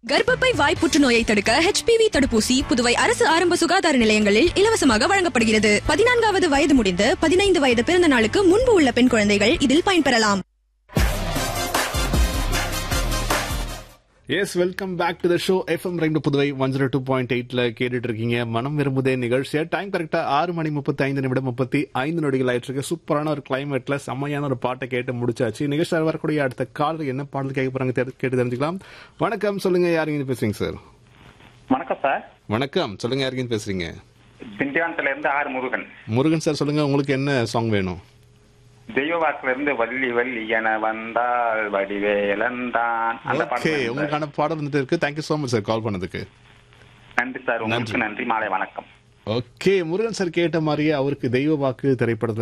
கர்ப்பப்பை வாய் புற்றுநோயை தடுக்க HPV தடுப்பூசி புதுவை அரசு ஆரம்ப சுகாதார நிலையங்களில் இலவசமாக வழங்கப்படுகிறது பதினான்காவது வயது முடிந்து பதினைந்து வயது பிறந்த நாளுக்கு முன்பு உள்ள பெண் குழந்தைகள் இதில் பயன்பெறலாம் yes welcome back to the show F M ரெண்டு Puduvai one zero two point எயிட்ல கேட்டுட்டு இருக்கீங்க மனம் விரும்புதே நிகழ்ச்சியா டைம் கரெக்டா ஆறு மணி முப்பத்தி ஐந்து நிமிடம் முப்பத்தி ஐந்து நொடிகள் ஆயிட்டு இருக்கு சூப்பரான ஒரு கிளைமேட்ல செம்மையான ஒரு பாட்டை கேட்டு முடிச்சாச்சு நிகழ்ச்சியில் வரக்கூடிய அடுத்த காலர் என்ன பாடல் கேட்க போறாங்க தெரி- கேட்டு தெரிஞ்சுக்கலாம் வணக்கம் சொல்லுங்க யாருங்க பேசுறீங்க சார் வணக்கம் சார் வணக்கம் சொல்லுங்க யாருங்க பேசுறீங்க திண்டிவனத்துல இருந்து ஆர் முருகன் முருகன் சார் சொல்லுங்க உங்களுக்கு என்ன சாங் வேணும் தெய்வ வாக்குல இருந்து வள்ளி வள்ளி என வந்தால் வடிவேலந்தான் அந்த ஓகே பாட்டு வேணும் சார். உங்களுக்கான பாடல் வந்துட்டு இருக்கு thank you so much sir call பண்ணதுக்கு நன்றி சார் உங்களுக்கு நன்றி மாலை வணக்கம் ஓகே முருகன் சார் கேட்ட மாதிரியே அவருக்கு தெய்வ வாக்கு திரைப்படத்துல